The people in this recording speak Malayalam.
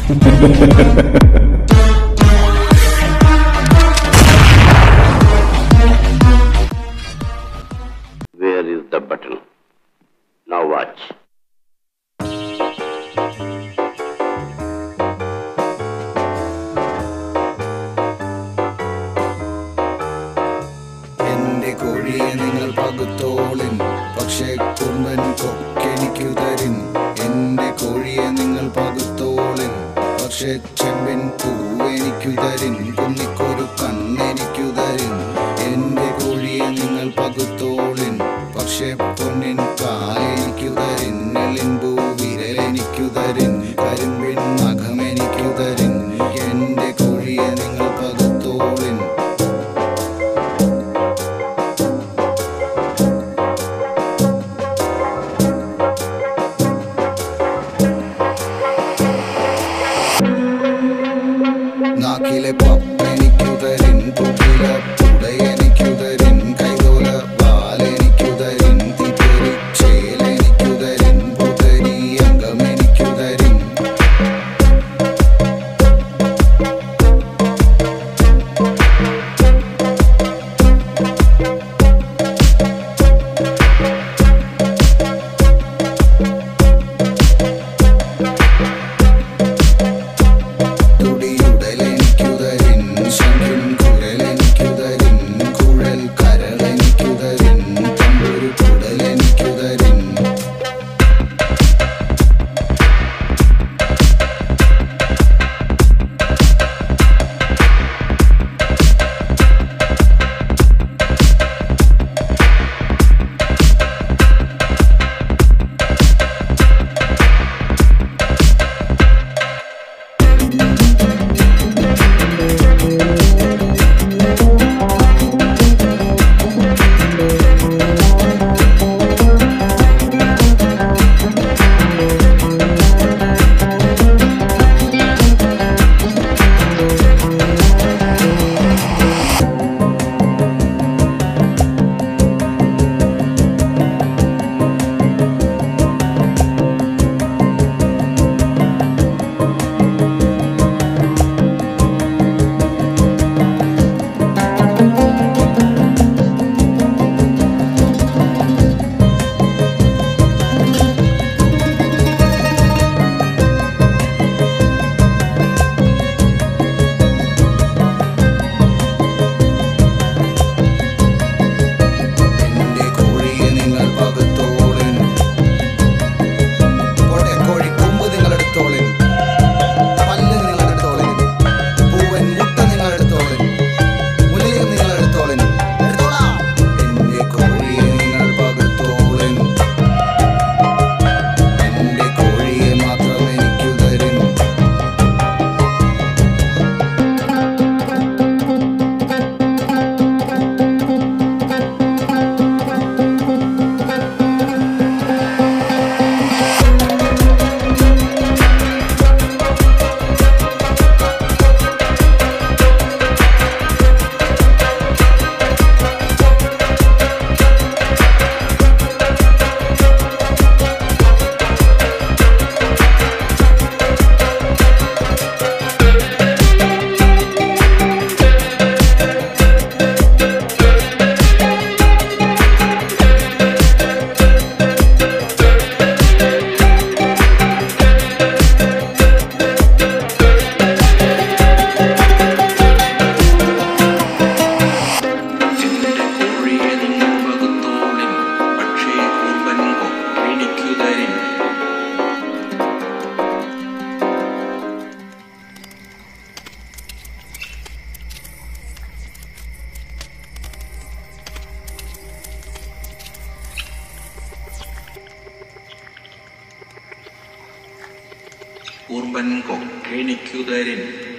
Where is the button? Now watch. എന്റെ കോഴിയെ നിങ്ങൾ പകുത്തോളിൻ പക്ഷേ കുമ്പൻ കൊക്കെനിക്കു തരിൻ എന്റെ കോഴിയെ നിങ്ങൾ പകുത്തോളിൻ പക്ഷേ ചെമ്പിൻ പൂവെനിക്കു തരിൻ കുന്നിക്കൊരു കണ്ണെനിക്കു തരിൻ എന്റെ കോഴിയെ നിങ്ങൾ പകുത്തോളിൻ പക്ഷേ പൊന്നിൻ കാലെനിക്കു തരിൻ എളിമ്പൂ വിരലെനിക്കു തരിൻ കരിമ്പിൻ നഖമെനിക്കു തരിൻ എന്റെ കോഴിയെ നിങ്ങൾ പകുത്തോളിൻ നാക്കിലെ പപ്പെനിക്കുതരിൻ തുകില പുടയെനിക്കുതരിൻ കൈതോല വാലെനിക്കുതരിൻ തിപ്പരി ചേലെനിക്കുതരിൻ പുതരി അംഗമെനിക്കുതരിൻ തുടിയുടലെനിക്കുതരിൻ ശംഖിൻ കുഴലെനിക്കുതരിൻ കുഴൽ കരളെനിക്കുതരിൻ തമ്പൊരു കുടലെനിക്കുതരിൻ എന്റെ കോഴിയെ നിങ്ങൾ പകുത്തോളിൻ കോട്ടെ കോഴി കൊമ്പ് നിങ്ങൾ എടുത്തോളിൻ പല്ല് നിങ്ങൾ എടുത്തോളിൻ പൂവൻ മുട്ട നിങ്ങൾ എടുത്തോളിൻ മുലയും നിങ്ങൾ എടുത്തോളിൻ എടുത്തോളാം എന്റെ കോഴിയെ നിങ്ങൾ പകുത്തോളിൻ എന്റെ കോഴിയെ മാത്രം എനിക്കു തരിൻ കോഴിയെ നിങ്ങൾ പകുത്തോളിൻ പക്ഷേ കുമ്പൻ കൊക്കെനിക്കു തരിൻ കുർബൻ കൊക്കെനിക്കു തരിൻ